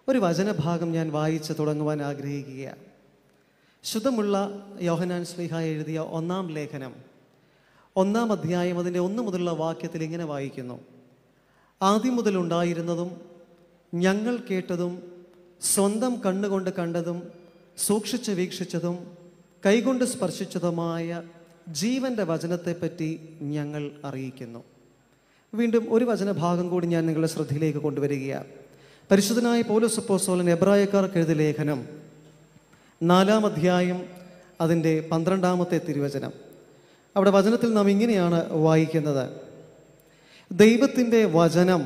ഒരു വചനഭാഗം ഞാൻ വായിച്ച് തുടങ്ങുവാൻ ആഗ്രഹിക്കുകയാണ് ശുദ്ധമുള്ള യോഹനാൻ സ്ലിഹ എഴുതിയ ഒന്നാം ലേഖനം ഒന്നാം അധ്യായം അതിൻ്റെ ഒന്ന് മുതലുള്ള വാക്യത്തിൽ ഇങ്ങനെ വായിക്കുന്നു ആദ്യം മുതൽ ഉണ്ടായിരുന്നതും ഞങ്ങൾ കേട്ടതും സ്വന്തം കണ്ണുകൊണ്ട് കണ്ടതും സൂക്ഷിച്ച് വീക്ഷിച്ചതും കൈകൊണ്ട് സ്പർശിച്ചതുമായ ജീവന്റെ വചനത്തെപ്പറ്റി ഞങ്ങൾ അറിയിക്കുന്നു വീണ്ടും ഒരു വചനഭാഗം കൂടി ഞാൻ നിങ്ങളുടെ ശ്രദ്ധയിലേക്ക് കൊണ്ടുവരികയാണ് പരിശുദ്ധനായ പൗലോസ് അപ്പോസ്തലൻ എബ്രായക്കാർക്ക് എഴുതിയ ലേഖനം നാലാം അധ്യായം അതിൻ്റെ പന്ത്രണ്ടാമത്തെ തിരുവചനം അവിടെ വചനത്തിൽ നാം ഇങ്ങനെയാണ് വായിക്കുന്നത് ദൈവത്തിൻ്റെ വചനം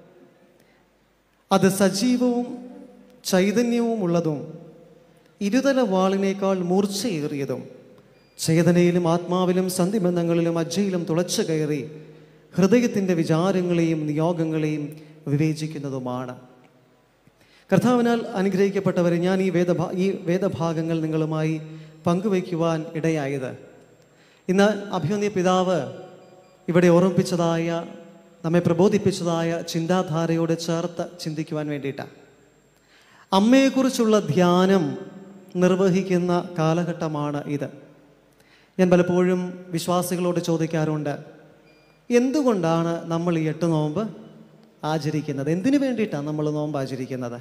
അത് സജീവവും ചൈതന്യവുമുള്ളതും ഇരുതല വാളിനേക്കാൾ മൂർച്ചയേറിയതും ചേതനയിലും ആത്മാവിലും സന്ധിബന്ധങ്ങളിലും അജ്ജയിലും തുളച്ചു കയറി ഹൃദയത്തിൻ്റെ വിചാരങ്ങളെയും നിയോഗങ്ങളെയും വിവേചിക്കുന്നതുമാണ് കർത്താവിനാൽ അനുഗ്രഹിക്കപ്പെട്ടവരെ ഞാൻ ഈ വേദഭാ ഈ വേദഭാഗങ്ങൾ നിങ്ങളുമായി പങ്കുവയ്ക്കുവാൻ ഇടയായത് ഇന്ന് അഭിമന്യ പിതാവ് ഇവിടെ ഓർമ്മിപ്പിച്ചതായ നമ്മെ പ്രബോധിപ്പിച്ചതായ ചിന്താധാരയോട് ചേർത്ത് ചിന്തിക്കുവാൻ വേണ്ടിയിട്ടാണ് അമ്മയെക്കുറിച്ചുള്ള ധ്യാനം നിർവഹിക്കുന്ന കാലഘട്ടമാണ് ഇത് ഞാൻ പലപ്പോഴും വിശ്വാസികളോട് ചോദിക്കാറുണ്ട് എന്തുകൊണ്ടാണ് നമ്മൾ ഈ എട്ട് നോമ്പ് ആചരിക്കുന്നത് എന്തിനു വേണ്ടിയിട്ടാണ് നമ്മൾ നോമ്പ് ആചരിക്കുന്നത്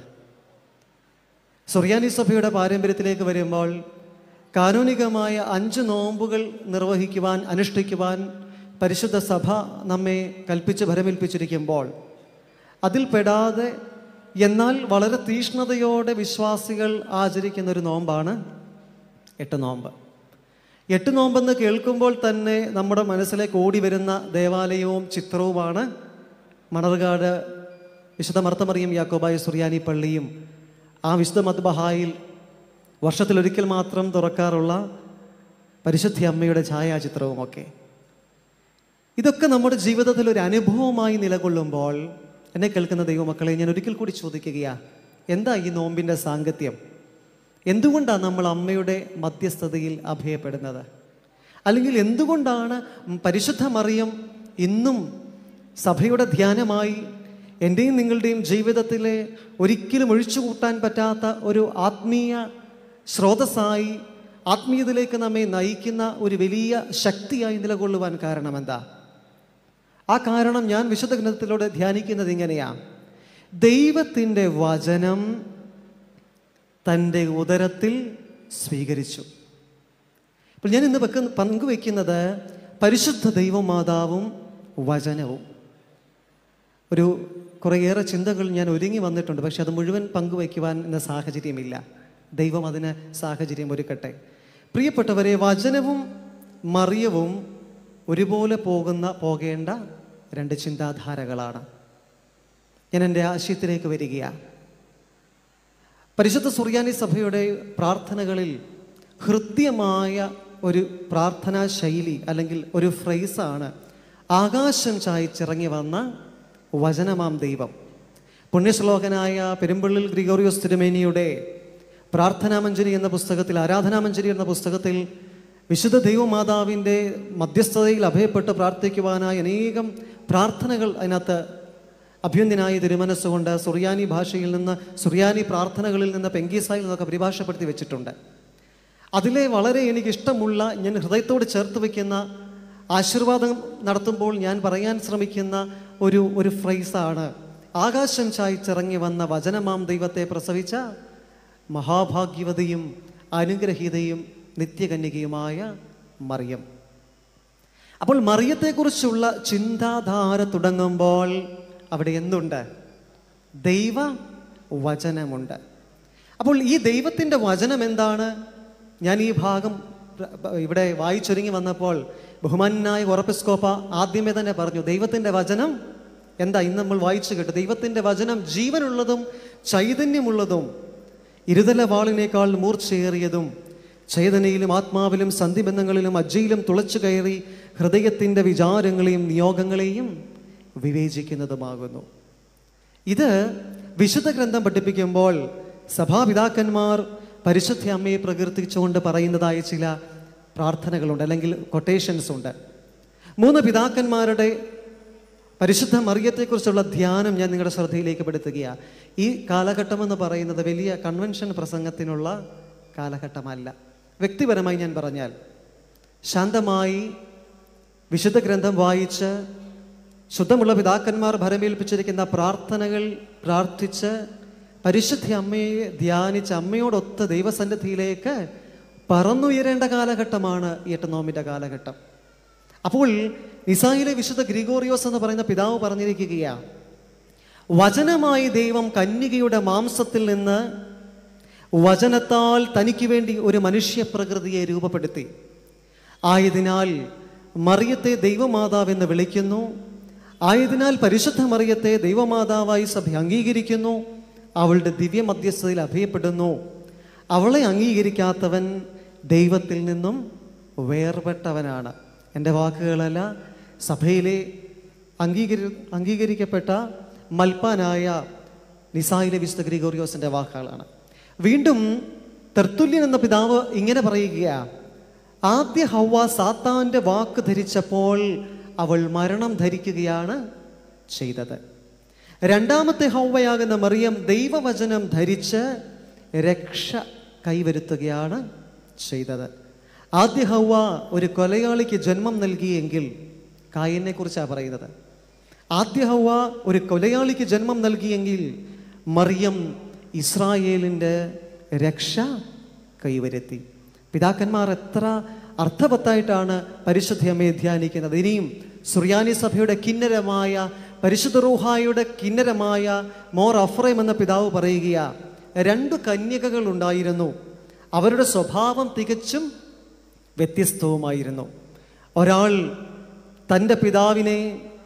സുറിയാനി സഭയുടെ പാരമ്പര്യത്തിലേക്ക് വരുമ്പോൾ കാനൂനികമായ അഞ്ച് നോമ്പുകൾ നിർവഹിക്കുവാൻ അനുഷ്ഠിക്കുവാൻ പരിശുദ്ധ സഭ നമ്മെ കൽപ്പിച്ച് ഭരമേൽപ്പിച്ചിരിക്കുമ്പോൾ അതിൽ പെടാതെ എന്നാൽ വളരെ തീഷ്ണതയോടെ വിശ്വാസികൾ ആചരിക്കുന്ന ഒരു നോമ്പാണ് എട്ട് നോമ്പ് എട്ട് നോമ്പെന്ന് കേൾക്കുമ്പോൾ തന്നെ നമ്മുടെ മനസ്സിലേക്ക് ഓടി വരുന്ന ദേവാലയവും ചിത്രവുമാണ് മണർകാട് വിശുദ്ധ മർത്തമറിയും യാക്കോബായ സുറിയാനി പള്ളിയും ആ വിശുദ്ധ മദ്ബഹായിൽ വർഷത്തിലൊരിക്കൽ മാത്രം തുറക്കാറുള്ള പരിശുദ്ധി അമ്മയുടെ ഛായാചിത്രവുമൊക്കെ ഇതൊക്കെ നമ്മുടെ ജീവിതത്തിൽ ഒരു അനുഭവമായി നിലകൊള്ളുമ്പോൾ എന്നെ കേൾക്കുന്ന ദൈവമക്കളെ ഞാൻ ഒരിക്കൽ കൂടി ചോദിക്കുകയാ എന്താ ഈ നോമ്പിൻ്റെ സാങ്കത്യം എന്തുകൊണ്ടാണ് നമ്മൾ അമ്മയുടെ മധ്യസ്ഥതയിൽ അഭയപ്പെടുന്നത് അല്ലെങ്കിൽ എന്തുകൊണ്ടാണ് പരിശുദ്ധ മറിയം ഇന്നും സഭയുടെ ധ്യാനമായി എൻ്റെയും നിങ്ങളുടെയും ജീവിതത്തിലെ ഒരിക്കലും ഒഴിച്ചു കൂട്ടാൻ പറ്റാത്ത ഒരു ആത്മീയ സ്രോതസ്സായി ആത്മീയതയിലേക്ക് നമ്മെ നയിക്കുന്ന ഒരു വലിയ ശക്തിയായി നിലകൊള്ളുവാൻ കാരണം എന്താ ആ കാരണം ഞാൻ വിശുദ്ധ ഗ്രന്ഥത്തിലൂടെ ധ്യാനിക്കുന്നത് ഇങ്ങനെയാണ് ദൈവത്തിൻ്റെ വചനം തൻ്റെ ഉദരത്തിൽ സ്വീകരിച്ചു അപ്പോൾ ഞാൻ ഇന്ന് വെക്കുന്ന പങ്കുവെക്കുന്നത് പരിശുദ്ധ ദൈവമാതാവും വചനവും ഒരു കുറേയേറെ ചിന്തകൾ ഞാൻ ഒരുങ്ങി വന്നിട്ടുണ്ട് പക്ഷെ അത് മുഴുവൻ പങ്കുവയ്ക്കുവാൻ ഇന്ന് സാഹചര്യമില്ല ദൈവം അതിന് സാഹചര്യം ഒരുക്കട്ടെ പ്രിയപ്പെട്ടവരെ വചനവും മറിയവും ഒരുപോലെ പോകുന്ന പോകേണ്ട രണ്ട് ചിന്താധാരകളാണ് ഞാൻ എൻ്റെ ആശയത്തിലേക്ക് വരികയാണ് പരിശുദ്ധ സുറിയാനി സഭയുടെ പ്രാർത്ഥനകളിൽ ഹൃദ്യമായ ഒരു പ്രാർത്ഥനാ ശൈലി അല്ലെങ്കിൽ ഒരു ഫ്രൈസാണ് ആകാശം ചായച്ചിറങ്ങി വന്ന വചനമാം ദൈവം പുണ്യശ്ലോകനായ പെരുമ്പള്ളിൽ ഗ്രിഗോറിയോസ് തിരുമേനിയുടെ പ്രാർത്ഥനാമഞ്ജരി എന്ന പുസ്തകത്തിൽ ആരാധനാമഞ്ജരി എന്ന പുസ്തകത്തിൽ വിശുദ്ധ ദൈവമാതാവിൻ്റെ മധ്യസ്ഥതയിൽ അഭയപ്പെട്ട് പ്രാർത്ഥിക്കുവാനായി അനേകം പ്രാർത്ഥനകൾ അതിനകത്ത് അഭ്യന്തനായ തിരുമനസ്സുകൊണ്ട് സുറിയാനി ഭാഷയിൽ നിന്ന് സുറിയാനി പ്രാർത്ഥനകളിൽ നിന്ന് പെങ്കീസായിൽ നിന്നൊക്കെ പരിഭാഷപ്പെടുത്തി വെച്ചിട്ടുണ്ട് അതിലെ വളരെ എനിക്കിഷ്ടമുള്ള ഞാൻ ഹൃദയത്തോട് ചേർത്ത് വയ്ക്കുന്ന ആശീർവാദം നടത്തുമ്പോൾ ഞാൻ പറയാൻ ശ്രമിക്കുന്ന ഒരു ഒരു ഫ്രൈസാണ് ആകാശം ചായ്ച്ചിറങ്ങി വന്ന വചനമാം ദൈവത്തെ പ്രസവിച്ച മഹാഭാഗ്യവതിയും അനുഗ്രഹീതയും നിത്യകന്യകയുമായ മറിയം അപ്പോൾ മറിയത്തെക്കുറിച്ചുള്ള ചിന്താധാര തുടങ്ങുമ്പോൾ അവിടെ എന്തുണ്ട് ദൈവ വചനമുണ്ട് അപ്പോൾ ഈ ദൈവത്തിൻ്റെ വചനം എന്താണ് ഞാൻ ഈ ഭാഗം ഇവിടെ വായിച്ചൊരുങ്ങി വന്നപ്പോൾ ബഹുമാനായ ഉറപ്പിസ്കോപ്പ ആദ്യമേ തന്നെ പറഞ്ഞു ദൈവത്തിൻ്റെ വചനം എന്താ ഇന്ന് നമ്മൾ വായിച്ചു കേട്ടു ദൈവത്തിൻ്റെ വചനം ജീവനുള്ളതും ചൈതന്യമുള്ളതും ഇരുതല വാളിനേക്കാൾ മൂർച്ചയേറിയതും ചേതനയിലും ആത്മാവിലും സന്ധിബന്ധങ്ങളിലും അജ്ജയിലും തുളച്ചു കയറി ഹൃദയത്തിൻ്റെ വിചാരങ്ങളെയും നിയോഗങ്ങളെയും വിവേചിക്കുന്നതുമാകുന്നു ഇത് വിശുദ്ധ ഗ്രന്ഥം പഠിപ്പിക്കുമ്പോൾ സഭാപിതാക്കന്മാർ പരിശുദ്ധ അമ്മയെ പ്രകീർത്തിച്ചുകൊണ്ട് പറയുന്നതായ ചില പ്രാർത്ഥനകളുണ്ട് അല്ലെങ്കിൽ കൊട്ടേഷൻസ് ഉണ്ട് മൂന്ന് പിതാക്കന്മാരുടെ പരിശുദ്ധ മറിയത്തെക്കുറിച്ചുള്ള ധ്യാനം ഞാൻ നിങ്ങളുടെ ശ്രദ്ധയിലേക്ക് പെടുത്തുകയാണ് ഈ കാലഘട്ടം എന്ന് പറയുന്നത് വലിയ കൺവെൻഷൻ പ്രസംഗത്തിനുള്ള കാലഘട്ടമല്ല വ്യക്തിപരമായി ഞാൻ പറഞ്ഞാൽ ശാന്തമായി വിശുദ്ധ ഗ്രന്ഥം വായിച്ച് ശുദ്ധമുള്ള പിതാക്കന്മാർ ഭരമേൽപ്പിച്ചിരിക്കുന്ന പ്രാർത്ഥനകൾ പ്രാർത്ഥിച്ച് പരിശുദ്ധ അമ്മയെ ധ്യാനിച്ച് അമ്മയോടൊത്ത് ദൈവസന്നിധിയിലേക്ക് പറന്നുയരേണ്ട കാലഘട്ടമാണ് ഈ എട്ടനോമിൻ്റെ കാലഘട്ടം അപ്പോൾ നിസായിലെ വിശുദ്ധ ഗ്രിഗോറിയോസ് എന്ന് പറയുന്ന പിതാവ് പറഞ്ഞിരിക്കുകയാണ് വചനമായി ദൈവം കന്യകയുടെ മാംസത്തിൽ നിന്ന് വചനത്താൽ തനിക്ക് വേണ്ടി ഒരു മനുഷ്യ പ്രകൃതിയെ രൂപപ്പെടുത്തി ആയതിനാൽ മറിയത്തെ ദൈവമാതാവെന്ന് വിളിക്കുന്നു ആയതിനാൽ പരിശുദ്ധ മറിയത്തെ ദൈവമാതാവായി സഭ അംഗീകരിക്കുന്നു അവളുടെ ദിവ്യ മധ്യസ്ഥതയിൽ അഭയപ്പെടുന്നു അവളെ അംഗീകരിക്കാത്തവൻ ദൈവത്തിൽ നിന്നും വേർപെട്ടവനാണ് എൻ്റെ വാക്കുകളല്ല സഭയിലെ അംഗീകരി അംഗീകരിക്കപ്പെട്ട മൽപ്പാനായ നിസായിലെ വിശുദ്ധ ഗ്രിഗോറിയോസിൻ്റെ വാക്കുകളാണ് വീണ്ടും തെർത്തുല്യൻ എന്ന പിതാവ് ഇങ്ങനെ പറയുകയാണ് ആദ്യ ഹൗവ സാത്താന്റെ വാക്ക് ധരിച്ചപ്പോൾ അവൾ മരണം ധരിക്കുകയാണ് ചെയ്തത് രണ്ടാമത്തെ ഹൗവയാകുന്ന മറിയം ദൈവവചനം ധരിച്ച് രക്ഷ കൈവരുത്തുകയാണ് ചെയ്തത് ആദ്യ ഹൗവ ഒരു കൊലയാളിക്ക് ജന്മം നൽകിയെങ്കിൽ കായനെ കുറിച്ചാണ് പറയുന്നത് ആദ്യ ഹൗവ ഒരു കൊലയാളിക്ക് ജന്മം നൽകിയെങ്കിൽ മറിയം ഇസ്രായേലിൻ്റെ രക്ഷ കൈവരുത്തി പിതാക്കന്മാർ എത്ര അർത്ഥവത്തായിട്ടാണ് പരിശുദ്ധ അമ്മയെ ധ്യാനിക്കുന്നത് ഇനിയും സുറിയാനി സഭയുടെ കിന്നരമായ പരിശുദ്ധ റൂഹായുടെ കിന്നരമായ മോർ അഫ്രൈം എന്ന പിതാവ് പറയുകയാ രണ്ട് കന്യകകൾ ഉണ്ടായിരുന്നു അവരുടെ സ്വഭാവം തികച്ചും വ്യത്യസ്തവുമായിരുന്നു ഒരാൾ തൻ്റെ പിതാവിനെ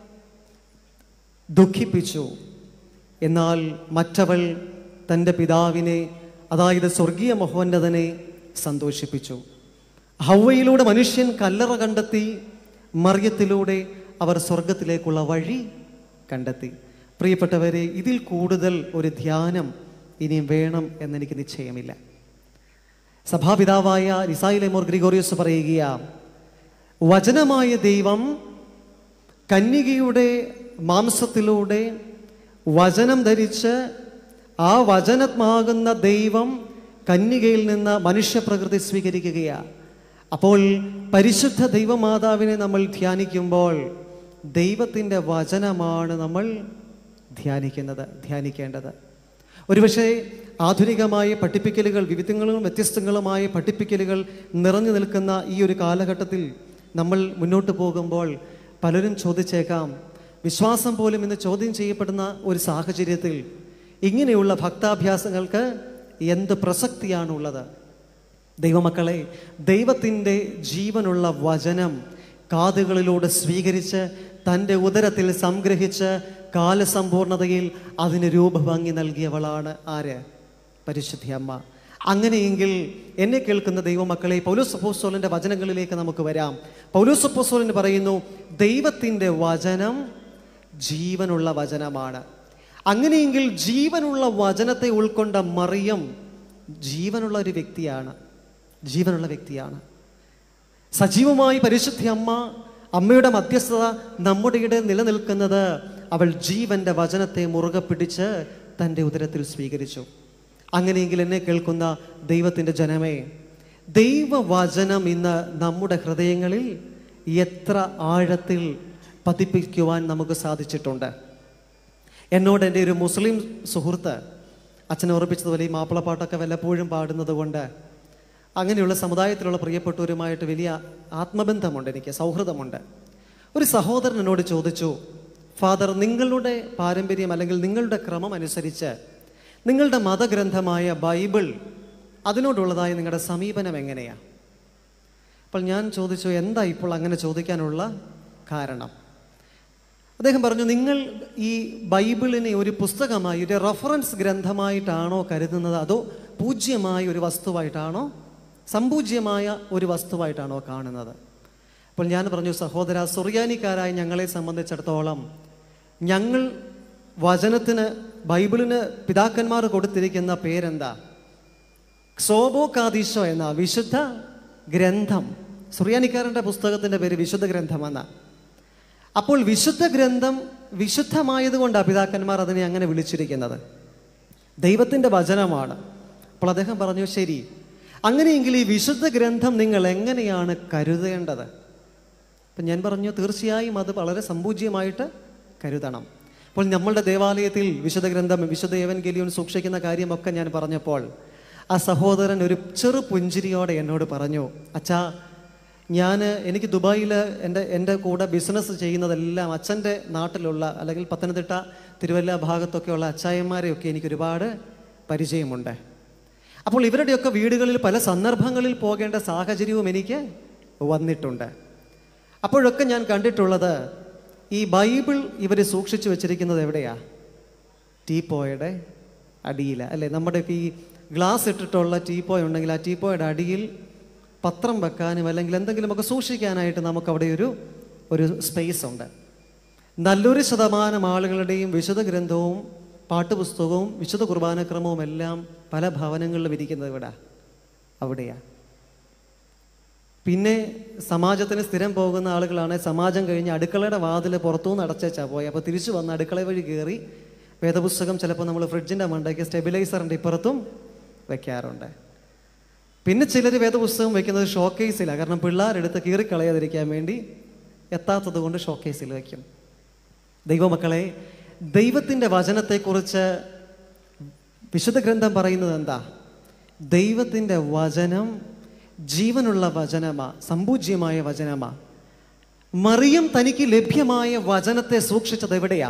ദുഃഖിപ്പിച്ചു എന്നാൽ മറ്റവൾ തൻ്റെ പിതാവിനെ അതായത് സ്വർഗീയ മഹോന്നതനെ സന്തോഷിപ്പിച്ചു ഹൗവയിലൂടെ മനുഷ്യൻ കല്ലറ കണ്ടെത്തി മറിയത്തിലൂടെ അവർ സ്വർഗത്തിലേക്കുള്ള വഴി കണ്ടെത്തി പ്രിയപ്പെട്ടവരെ ഇതിൽ കൂടുതൽ ഒരു ധ്യാനം ഇനിയും വേണം എന്നെനിക്ക് നിശ്ചയമില്ല സഭാപിതാവായ നിസായിലെ മോർ ഗ്രിഗോറിയസ് പറയുകയാ വചനമായ ദൈവം കന്യകയുടെ മാംസത്തിലൂടെ വചനം ധരിച്ച് ആ വചനമാകുന്ന ദൈവം കന്യകയിൽ നിന്ന് മനുഷ്യപ്രകൃതി സ്വീകരിക്കുകയാണ് അപ്പോൾ പരിശുദ്ധ ദൈവമാതാവിനെ നമ്മൾ ധ്യാനിക്കുമ്പോൾ ദൈവത്തിൻ്റെ വചനമാണ് നമ്മൾ ധ്യാനിക്കുന്നത് ധ്യാനിക്കേണ്ടത് ഒരുപക്ഷെ ആധുനികമായ പഠിപ്പിക്കലുകൾ വിവിധങ്ങളും വ്യത്യസ്തങ്ങളുമായ പഠിപ്പിക്കലുകൾ നിറഞ്ഞു നിൽക്കുന്ന ഈ ഒരു കാലഘട്ടത്തിൽ നമ്മൾ മുന്നോട്ട് പോകുമ്പോൾ പലരും ചോദിച്ചേക്കാം വിശ്വാസം പോലും ഇന്ന് ചോദ്യം ചെയ്യപ്പെടുന്ന ഒരു സാഹചര്യത്തിൽ ഇങ്ങനെയുള്ള ഭക്താഭ്യാസങ്ങൾക്ക് എന്ത് പ്രസക്തിയാണുള്ളത് ദൈവമക്കളെ ദൈവത്തിൻ്റെ ജീവനുള്ള വചനം കാതുകളിലൂടെ സ്വീകരിച്ച് തൻ്റെ ഉദരത്തിൽ സംഗ്രഹിച്ച് കാലസമ്പൂർണതയിൽ അതിന് രൂപഭംഗി നൽകിയവളാണ് ആര് പരിശുദ്ധി അമ്മ അങ്ങനെയെങ്കിൽ എന്നെ കേൾക്കുന്ന ദൈവമക്കളെ പൗലോസ് അപ്പോസ്തലന്റെ വചനങ്ങളിലേക്ക് നമുക്ക് വരാം പൗലോസ് അപ്പോസ്തലൻ പറയുന്നു ദൈവത്തിൻ്റെ വചനം ജീവനുള്ള വചനമാണ് അങ്ങനെയെങ്കിൽ ജീവനുള്ള വചനത്തെ ഉൾക്കൊണ്ട മറിയം ജീവനുള്ള ഒരു വ്യക്തിയാണ് ജീവനുള്ള വ്യക്തിയാണ് സജീവമായി പരിശുദ്ധി അമ്മ അമ്മയുടെ മധ്യസ്ഥത നമ്മുടെ ഇടെ നിലനിൽക്കുന്നത് അവൾ ജീവന്റെ വചനത്തെ മുറുകെ പിടിച്ച് തൻ്റെ ഉദരത്തിൽ സ്വീകരിച്ചു അങ്ങനെയെങ്കിൽ എന്നെ കേൾക്കുന്ന ദൈവത്തിൻ്റെ ജനമേ ദൈവവചനം ഇന്ന് നമ്മുടെ ഹൃദയങ്ങളിൽ എത്ര ആഴത്തിൽ പതിപ്പിക്കുവാൻ നമുക്ക് സാധിച്ചിട്ടുണ്ട് എന്നോട് എൻ്റെ ഒരു മുസ്ലിം സുഹൃത്ത് അച്ഛൻ ഓർപ്പിച്ചതുപോലെ ഈ മാപ്പിളപ്പാട്ടൊക്കെ വല്ലപ്പോഴും പാടുന്നത് കൊണ്ട് അങ്ങനെയുള്ള സമുദായത്തിലുള്ള പ്രിയപ്പെട്ടവരുമായിട്ട് വലിയ ആത്മബന്ധമുണ്ട് എനിക്ക് സൗഹൃദമുണ്ട് ഒരു സഹോദരൻ എന്നോട് ചോദിച്ചു ഫാദർ നിങ്ങളുടെ പാരമ്പര്യം അല്ലെങ്കിൽ നിങ്ങളുടെ ക്രമം അനുസരിച്ച് നിങ്ങളുടെ മതഗ്രന്ഥമായ ബൈബിൾ അതിനോടുള്ളതായ നിങ്ങളുടെ സമീപനം എങ്ങനെയാണ് അപ്പോൾ ഞാൻ ചോദിച്ചു എന്താ ഇപ്പോൾ അങ്ങനെ ചോദിക്കാനുള്ള കാരണം അദ്ദേഹം പറഞ്ഞു നിങ്ങൾ ഈ ബൈബിളിനെ ഒരു പുസ്തകമായി ഒരു റെഫറൻസ് ഗ്രന്ഥമായിട്ടാണോ കരുതുന്നത് അതോ പൂജ്യമായ ഒരു വസ്തുവായിട്ടാണോ സമ്പൂജ്യമായ ഒരു വസ്തുവായിട്ടാണോ കാണുന്നത് അപ്പോൾ ഞാൻ പറഞ്ഞു സഹോദര സുറിയാനിക്കാരായ ഞങ്ങളെ സംബന്ധിച്ചിടത്തോളം ഞങ്ങൾ വചനത്തിന് ബൈബിളിന് പിതാക്കന്മാർ കൊടുത്തിരിക്കുന്ന പേരെന്താ സോബോ കാദീശോ എന്ന വിശുദ്ധ ഗ്രന്ഥം സുറിയാനിക്കാരൻ്റെ പുസ്തകത്തിൻ്റെ പേര് വിശുദ്ധ ഗ്രന്ഥമെന്ന അപ്പോൾ വിശുദ്ധ ഗ്രന്ഥം വിശുദ്ധമായതുകൊണ്ടാണ് പിതാക്കന്മാർ അതിനെ അങ്ങനെ വിളിച്ചിരിക്കുന്നത് ദൈവത്തിൻ്റെ വചനമാണ് അപ്പോൾ അദ്ദേഹം പറഞ്ഞു ശരി അങ്ങനെയെങ്കിൽ ഈ വിശുദ്ധ ഗ്രന്ഥം നിങ്ങൾ എങ്ങനെയാണ് കരുതേണ്ടത് അപ്പം ഞാൻ പറഞ്ഞു തീർച്ചയായും അത് വളരെ സമ്പൂജ്യമായിട്ട് കരുതണം അപ്പോൾ നമ്മളുടെ ദേവാലയത്തിൽ വിശുദ്ധ ഗ്രന്ഥം വിശുദ്ധ ഏവൻഗലിയോൻ സൂക്ഷിക്കുന്ന കാര്യമൊക്കെ ഞാൻ പറഞ്ഞപ്പോൾ ആ സഹോദരൻ ഒരു ചെറു പുഞ്ചിരിയോടെ എന്നോട് പറഞ്ഞു അച്ഛാ ഞാൻ എനിക്ക് ദുബായിൽ എൻ്റെ എൻ്റെ കൂടെ ബിസിനസ് ചെയ്യുന്നതെല്ലാം അച്ഛൻ്റെ നാട്ടിലുള്ള അല്ലെങ്കിൽ പത്തനംതിട്ട തിരുവല്ല ഭാഗത്തൊക്കെയുള്ള അച്ചായന്മാരെയൊക്കെ എനിക്ക് ഒരുപാട് പരിചയമുണ്ട് അപ്പോൾ ഇവരുടെയൊക്കെ വീടുകളിൽ പല സന്ദർഭങ്ങളിൽ പോകേണ്ട സാഹചര്യവും എനിക്ക് വന്നിട്ടുണ്ട് അപ്പോഴൊക്കെ ഞാൻ കണ്ടിട്ടുള്ളത് ഈ ബൈബിൾ ഇവർ സൂക്ഷിച്ചു വെച്ചിരിക്കുന്നത് എവിടെയാ ടീപ്പോയുടെ അടിയിൽ അല്ലേ നമ്മുടെ ഈ ഗ്ലാസ് ഇട്ടിട്ടുള്ള ടീപ്പോയ ഉണ്ടെങ്കിൽ ആ ടീപ്പോയുടെ അടിയിൽ പത്രം വെക്കാനും അല്ലെങ്കിൽ എന്തെങ്കിലുമൊക്കെ സൂക്ഷിക്കാനായിട്ട് നമുക്ക് അവിടെ ഒരു ഒരു സ്പേസ് ഉണ്ട് നല്ലൊരു ശതമാനം ആളുകളുടെയും വിശുദ്ധ ഗ്രന്ഥവും പാട്ടുപുസ്തകവും വിശുദ്ധ കുർബാനക്രമവും എല്ലാം പല ഭവനങ്ങളിലും ഇരിക്കുന്നത് ഇവിടെ അവിടെയാണ് പിന്നെ സമാജത്തിന് സ്ഥിരം പോകുന്ന ആളുകളാണ് സമാജം കഴിഞ്ഞ് അടുക്കളയുടെ വാതിൽ പുറത്തുനിന്ന് അടച്ചേച്ചാ പോയി അപ്പോൾ തിരിച്ചു വന്ന് അടുക്കള വഴി കയറി വേദപുസ്തകം ചിലപ്പോൾ നമ്മൾ ഫ്രിഡ്ജിൻ്റെ മണ്ടയ്ക്ക് സ്റ്റെബിലൈസറിൻ്റെ ഇപ്പുറത്തും വെക്കാറുണ്ട് പിന്നെ ചിലർ വേദപുസ്തകം വെക്കുന്നത് ഷോക്കേസിലാണ് കാരണം പിള്ളേരെടുത്ത് കീറിക്കളയാതിരിക്കാൻ വേണ്ടി എത്താത്തത് കൊണ്ട് ഷോക്കേസിൽ വയ്ക്കും ദൈവമക്കളെ ദൈവത്തിൻ്റെ വചനത്തെക്കുറിച്ച് വിശുദ്ധ ഗ്രന്ഥം പറയുന്നത് എന്താ ദൈവത്തിൻ്റെ വചനം ജീവനുള്ള വചനമാ സമ്പൂജ്യമായ വചനമാ മറിയം തനിക്ക് ലഭ്യമായ വചനത്തെ സൂക്ഷിച്ചത് എവിടെയാ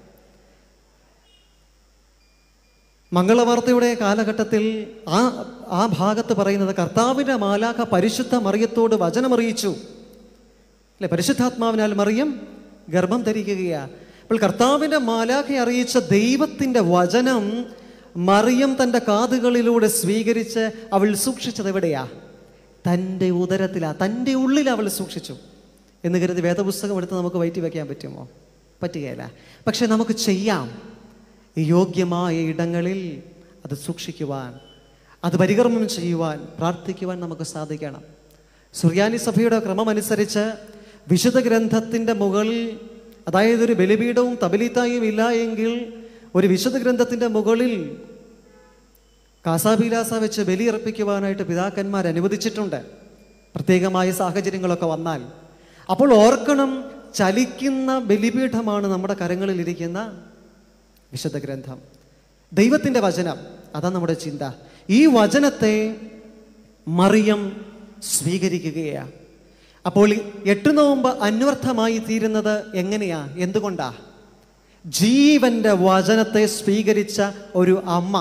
മംഗളവാർത്തയുടെ കാലഘട്ടത്തിൽ ആ ആ ഭാഗത്ത് പറയുന്നത് കർത്താവിൻ്റെ മാലാഖ പരിശുദ്ധ മറിയത്തോട് വചനമറിയിച്ചു അല്ലെ പരിശുദ്ധാത്മാവിനാൽ മറിയം ഗർഭം ധരിക്കുകയാ അപ്പോൾ കർത്താവിൻ്റെ മാലാഖ അറിയിച്ച ദൈവത്തിൻ്റെ വചനം മറിയം തൻ്റെ കാതുകളിലൂടെ സ്വീകരിച്ച് അവൾ സൂക്ഷിച്ചത് എവിടെയാ തൻ്റെ ഉദരത്തിലാ തൻ്റെ ഉള്ളിൽ അവൾ സൂക്ഷിച്ചു എന്ന് കരുതി വേദപുസ്തകം എടുത്ത് നമുക്ക് വയറ്റി വയ്ക്കാൻ പറ്റുമോ പറ്റുകയില്ല പക്ഷെ നമുക്ക് ചെയ്യാം യോഗ്യമായ ഇടങ്ങളിൽ അത് സൂക്ഷിക്കുവാൻ അത് പരികർമ്മം ചെയ്യുവാൻ പ്രാർത്ഥിക്കുവാൻ നമുക്ക് സാധിക്കണം സുറിയാനി സഭയുടെ ക്രമമനുസരിച്ച് വിശുദ്ധ ഗ്രന്ഥത്തിൻ്റെ മുകളിൽ അതായത് ഒരു ബലിപീഠവും തബലിത്തായും ഇല്ല എങ്കിൽ ഒരു വിശുദ്ധ ഗ്രന്ഥത്തിൻ്റെ മുകളിൽ കാസാബിലാസ വെച്ച് ബലിയർപ്പിക്കുവാനായിട്ട് പിതാക്കന്മാർ അനുവദിച്ചിട്ടുണ്ട് പ്രത്യേകമായ സാഹചര്യങ്ങളൊക്കെ വന്നാൽ അപ്പോൾ ഓർക്കണം ചലിക്കുന്ന ബലിപീഠമാണ് നമ്മുടെ കരങ്ങളിൽ ഇരിക്കുന്ന വിശുദ്ധ ഗ്രന്ഥം ദൈവത്തിൻ്റെ വചനം അതാണ് നമ്മുടെ ചിന്ത ഈ വചനത്തെ മറിയം സ്വീകരിക്കുകയാണ് അപ്പോൾ ഈ എട്ട് നോമ്പ് അന്വർത്ഥമായി തീരുന്നത് എങ്ങനെയാ എന്തുകൊണ്ടാ ജീവന്റെ വചനത്തെ സ്വീകരിച്ച ഒരു അമ്മ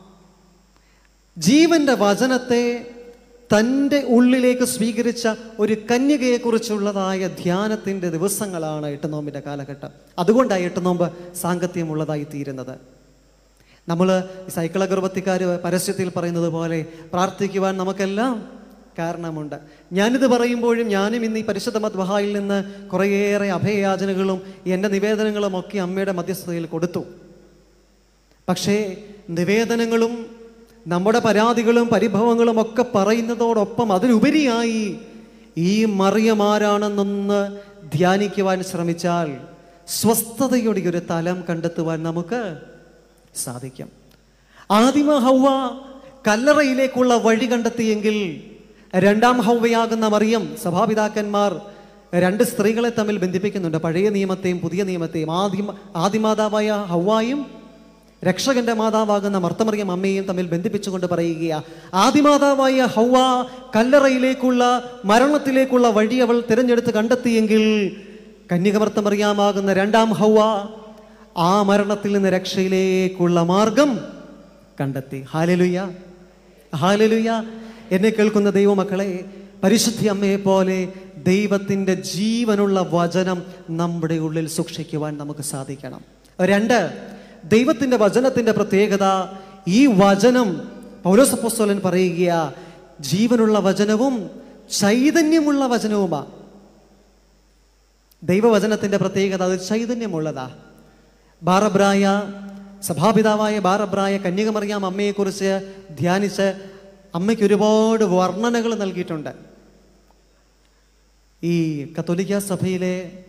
ജീവന്റെ വചനത്തെ തൻ്റെ ഉള്ളിലേക്ക് സ്വീകരിച്ച ഒരു കന്യകയെക്കുറിച്ചുള്ളതായ ധ്യാനത്തിൻ്റെ ദിവസങ്ങളാണ് എട്ട് നോമ്പിൻ്റെ കാലഘട്ടം അതുകൊണ്ടാണ് എട്ട് നോമ്പ് സാങ്കത്യമുള്ളതായി തീരുന്നത് നമ്മൾ സൈക്കിള ഗർഭത്തിക്കാർ പരസ്യത്തിൽ പറയുന്നത് പോലെ പ്രാർത്ഥിക്കുവാൻ നമുക്കെല്ലാം കാരണമുണ്ട് ഞാനിത് പറയുമ്പോഴും ഞാനും ഇന്ന് ഈ പരിശുദ്ധ മദ്വഹായിൽ നിന്ന് കുറേയേറെ അഭയയാചനകളും എൻ്റെ നിവേദനങ്ങളും ഒക്കെ അമ്മയുടെ മധ്യസ്ഥതയിൽ കൊടുത്തു പക്ഷേ നിവേദനങ്ങളും നമ്മുടെ പരാതികളും പരിഭവങ്ങളും ഒക്കെ പറയുന്നതോടൊപ്പം അതിലുപരിയായി ഈ മറിയമാരാണെന്നൊന്ന് ധ്യാനിക്കുവാൻ ശ്രമിച്ചാൽ സ്വസ്ഥതയുടെ ഒരു തലം കണ്ടെത്തുവാൻ നമുക്ക് സാധിക്കും ആദിമ ഹൗവ കല്ലറയിലേക്കുള്ള വഴി കണ്ടെത്തിയെങ്കിൽ രണ്ടാം ഹൗവയാകുന്ന മറിയം സഭാപിതാക്കന്മാർ രണ്ട് സ്ത്രീകളെ തമ്മിൽ ബന്ധിപ്പിക്കുന്നുണ്ട് പഴയ നിയമത്തെയും പുതിയ നിയമത്തെയും ആദിമ ആദിമാതാവായ ഹൗവായും രക്ഷകന്റെ മാതാവാകുന്ന മർത്തമറിയം അമ്മയും തമ്മിൽ ബന്ധിപ്പിച്ചുകൊണ്ട് പറയുകയാ ആദിമാതാവായ ഹൗവ കല്ലറയിലേക്കുള്ള മരണത്തിലേക്കുള്ള വഴി അവൾ തിരഞ്ഞെടുത്ത് കണ്ടെത്തിയെങ്കിൽ കന്യകമർത്തമറിയാമാകുന്ന രണ്ടാം ഹൗവ ആ മരണത്തിൽ നിന്ന് രക്ഷയിലേക്കുള്ള മാർഗം കണ്ടെത്തി ഹാലലുയ്യ ഹാലലുയ്യ എന്നെ കേൾക്കുന്ന ദൈവമക്കളെ പരിശുദ്ധി അമ്മയെ പോലെ ദൈവത്തിൻ്റെ ജീവനുള്ള വചനം നമ്മുടെ ഉള്ളിൽ സൂക്ഷിക്കുവാൻ നമുക്ക് സാധിക്കണം രണ്ട് ദൈവത്തിൻ്റെ വചനത്തിൻ്റെ പ്രത്യേകത ഈ വചനം പൗലോസപ്പോസ്തോലൻ പറയുക ജീവനുള്ള വചനവും ചൈതന്യമുള്ള വചനവുമാ ദൈവവചനത്തിൻ്റെ പ്രത്യേകത അത് ചൈതന്യമുള്ളതാ ബാറബ്രായ സഭാപിതാവായ ബാറബ്രായ കന്യകമറിയാം അമ്മയെക്കുറിച്ച് ധ്യാനിച്ച് അമ്മയ്ക്ക് ഒരുപാട് വർണ്ണനകൾ നൽകിയിട്ടുണ്ട് ഈ കത്തോലിക്ക സഭയിലെ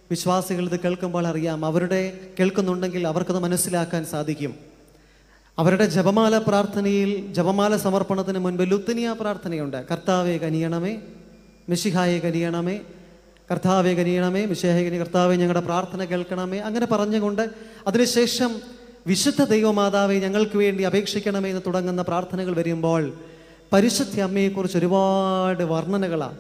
വിശ്വാസികൾ ഇത് കേൾക്കുമ്പോൾ അറിയാം അവരുടെ കേൾക്കുന്നുണ്ടെങ്കിൽ അവർക്കത് മനസ്സിലാക്കാൻ സാധിക്കും അവരുടെ ജപമാല പ്രാർത്ഥനയിൽ ജപമാല സമർപ്പണത്തിന് മുൻപ് ലുത്തിനിയ പ്രാർത്ഥനയുണ്ട് കർത്താവെ കനിയണമേ മിശിഹായെ കനിയണമേ കർത്താവെ കനിയണമേ മിശിഹായെ കനി കർത്താവെ ഞങ്ങളുടെ പ്രാർത്ഥന കേൾക്കണമേ അങ്ങനെ പറഞ്ഞുകൊണ്ട് അതിനുശേഷം വിശുദ്ധ ദൈവമാതാവെ ഞങ്ങൾക്ക് വേണ്ടി അപേക്ഷിക്കണമേ എന്ന് തുടങ്ങുന്ന പ്രാർത്ഥനകൾ വരുമ്പോൾ പരിശുദ്ധ അമ്മയെക്കുറിച്ച് ഒരുപാട് വർണ്ണനകളാണ്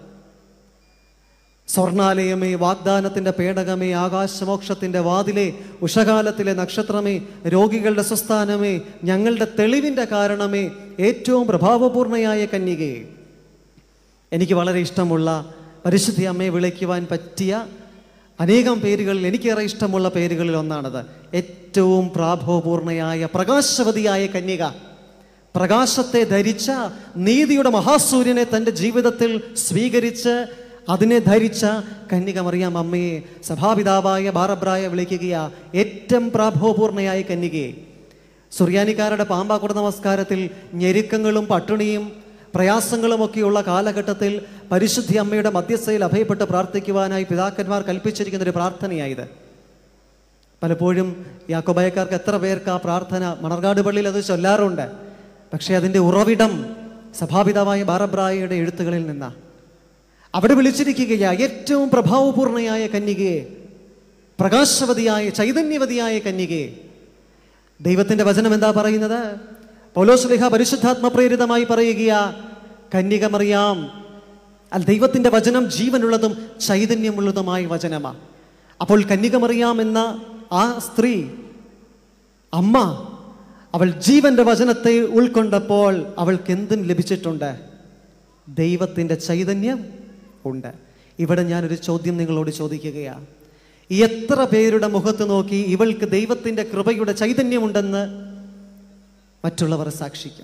സ്വർണാലയമേ വാഗ്ദാനത്തിന്റെ പേടകമേ ആകാശമോക്ഷത്തിന്റെ വാതിലെ ഉഷകാലത്തിലെ നക്ഷത്രമേ രോഗികളുടെ സ്വസ്ഥാനമേ ഞങ്ങളുടെ തെളിവിന്റെ കാരണമേ ഏറ്റവും പ്രഭാവപൂർണയായ കന്യകയെ എനിക്ക് വളരെ ഇഷ്ടമുള്ള പരിശുദ്ധി അമ്മയെ വിളിക്കുവാൻ പറ്റിയ അനേകം പേരുകളിൽ എനിക്കേറെ ഇഷ്ടമുള്ള പേരുകളിൽ ഒന്നാണത് ഏറ്റവും പ്രാഭവപൂർണയായ പ്രകാശവതിയായ കന്യക പ്രകാശത്തെ ധരിച്ച നീതിയുടെ മഹാസൂര്യനെ തൻ്റെ ജീവിതത്തിൽ സ്വീകരിച്ച് അതിനെ ധരിച്ച കന്യക മറിയാം അമ്മയെ സഭാപിതാവായ ബാറബ്രായ വിളിക്കുകയാ ഏറ്റവും പ്രാഭവപൂർണയായ കന്യകയെ സുറിയാനിക്കാരുടെ പാമ്പാക്കുട നമസ്കാരത്തിൽ ഞെരുക്കങ്ങളും പട്ടിണിയും പ്രയാസങ്ങളുമൊക്കെയുള്ള കാലഘട്ടത്തിൽ പരിശുദ്ധി അമ്മയുടെ മധ്യസ്ഥയിൽ അഭയപ്പെട്ട് പ്രാർത്ഥിക്കുവാനായി പിതാക്കന്മാർ കൽപ്പിച്ചിരിക്കുന്ന ഒരു പ്രാർത്ഥനയായത് പലപ്പോഴും യാക്കോബായക്കാർക്ക് എത്ര പേർക്ക് ആ പ്രാർത്ഥന മണർകാട് പള്ളിയിൽ അത് ചൊല്ലാറുണ്ട് പക്ഷേ അതിൻ്റെ ഉറവിടം സഭാപിതാവായ ബാറബ്രായയുടെ എഴുത്തുകളിൽ നിന്നാ അവിടെ വിളിച്ചിരിക്കുകയാ ഏറ്റവും പ്രഭാവപൂർണയായ കന്യകയെ പ്രകാശവതിയായ ചൈതന്യവതിയായ കന്യകയെ ദൈവത്തിന്റെ വചനം എന്താ പറയുന്നത് പൗലോസ്ലിഹ പരിശുദ്ധാത്മപ്രേരിതമായി പറയുകയാ കന്യക മറിയാം അൽ ദൈവത്തിന്റെ വചനം ജീവനുള്ളതും ചൈതന്യമുള്ളതുമായ വചനമാ അപ്പോൾ കന്യക മറിയാം എന്ന ആ സ്ത്രീ അമ്മ അവൾ ജീവന്റെ വചനത്തെ ഉൾക്കൊണ്ടപ്പോൾ അവൾക്ക് എന്തും ലഭിച്ചിട്ടുണ്ട് ദൈവത്തിന്റെ ചൈതന്യം ഉണ്ട് ഇവിടെ ഞാനൊരു ചോദ്യം നിങ്ങളോട് ചോദിക്കുകയാണ് എത്ര പേരുടെ മുഖത്ത് നോക്കി ഇവൾക്ക് ദൈവത്തിന്റെ കൃപയുടെ ചൈതന്യമുണ്ടെന്ന് മറ്റുള്ളവർ സാക്ഷിക്കും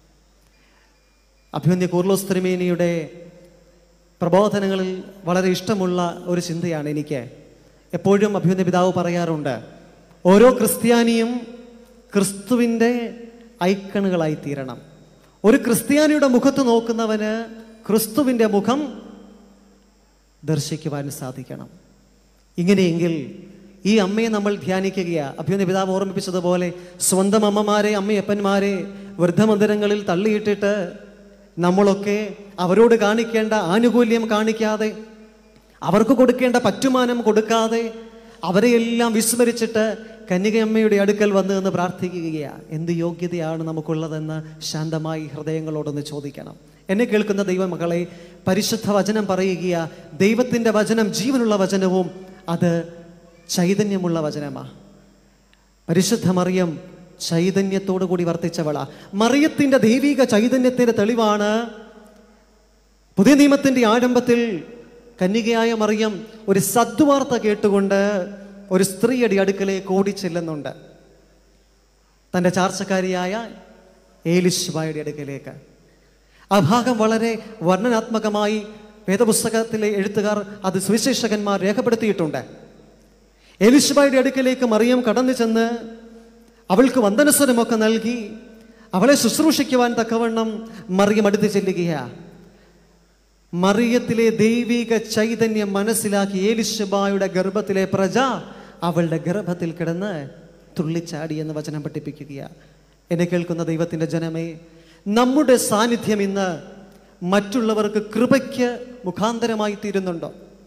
അഭിമന്യ കൂർലോസ് തിരുമേനിയുടെ പ്രബോധനങ്ങളിൽ വളരെ ഇഷ്ടമുള്ള ഒരു ചിന്തയാണ് എനിക്ക് എപ്പോഴും അഭിമന്യ പിതാവ് പറയാറുണ്ട് ഓരോ ക്രിസ്ത്യാനിയും ക്രിസ്തുവിൻ്റെ ഐക്കണുകളായി തീരണം ഒരു ക്രിസ്ത്യാനിയുടെ മുഖത്ത് നോക്കുന്നവന് ക്രിസ്തുവിൻ്റെ മുഖം ദർശിക്കുവാൻ സാധിക്കണം ഇങ്ങനെയെങ്കിൽ ഈ അമ്മയെ നമ്മൾ ധ്യാനിക്കുകയാ അഭ്യുന്ന പിതാവ് ഓർമ്മിപ്പിച്ചതുപോലെ സ്വന്തം അമ്മമാരെ അമ്മയപ്പന്മാരെ വൃദ്ധമന്ദിരങ്ങളിൽ തള്ളിയിട്ടിട്ട് നമ്മളൊക്കെ അവരോട് കാണിക്കേണ്ട ആനുകൂല്യം കാണിക്കാതെ അവർക്ക് കൊടുക്കേണ്ട പറ്റുമാനം കൊടുക്കാതെ അവരെയെല്ലാം വിസ്മരിച്ചിട്ട് കന്യകയമ്മയുടെ അടുക്കൽ വന്ന് എന്ന് പ്രാർത്ഥിക്കുകയാ എന്ത് യോഗ്യതയാണ് നമുക്കുള്ളതെന്ന് ശാന്തമായി ഹൃദയങ്ങളോടൊന്ന് ചോദിക്കണം എന്നെ കേൾക്കുന്ന ദൈവമകളെ പരിശുദ്ധ വചനം പറയുകയാ ദൈവത്തിൻ്റെ വചനം ജീവനുള്ള വചനവും അത് ചൈതന്യമുള്ള വചനമാ പരിശുദ്ധ മറിയം ചൈതന്യത്തോടു കൂടി വർത്തിച്ചവളാ മറിയത്തിന്റെ ദൈവിക ചൈതന്യത്തിന്റെ തെളിവാണ് പുതിയ നിയമത്തിന്റെ ആരംഭത്തിൽ കന്യകയായ മറിയം ഒരു സദ്വാർത്ത കേട്ടുകൊണ്ട് ഒരു സ്ത്രീയുടെ അടുക്കലേക്ക് ഓടി ചെല്ലുന്നുണ്ട് തൻ്റെ ചാർച്ചക്കാരിയായ ഏലിശ്വായുടെ അടുക്കലേക്ക് ആ ഭാഗം വളരെ വർണ്ണനാത്മകമായി വേദപുസ്തകത്തിലെ എഴുത്തുകാർ അത് സുവിശേഷകന്മാർ രേഖപ്പെടുത്തിയിട്ടുണ്ട് എലിശബായുടെ അടുക്കലേക്ക് മറിയം കടന്നു ചെന്ന് അവൾക്ക് വന്ദനസ്വരമൊക്കെ നൽകി അവളെ ശുശ്രൂഷിക്കുവാൻ തക്കവണ്ണം മറിയം അടുത്ത് ചെല്ലുകയാ മറിയത്തിലെ ദൈവിക ചൈതന്യം മനസ്സിലാക്കി ഏലിശബായുടെ ഗർഭത്തിലെ പ്രജ അവളുടെ ഗർഭത്തിൽ കിടന്ന് തുള്ളിച്ചാടി എന്ന് വചനം പഠിപ്പിക്കുകയാ എന്നെ കേൾക്കുന്ന ദൈവത്തിൻ്റെ ജനമേ നമ്മുടെ സാന്നിധ്യം ഇന്ന് മറ്റുള്ളവർക്ക് കൃപയ്ക്ക് മുഖാന്തരമായി തീരുന്നുണ്ടോ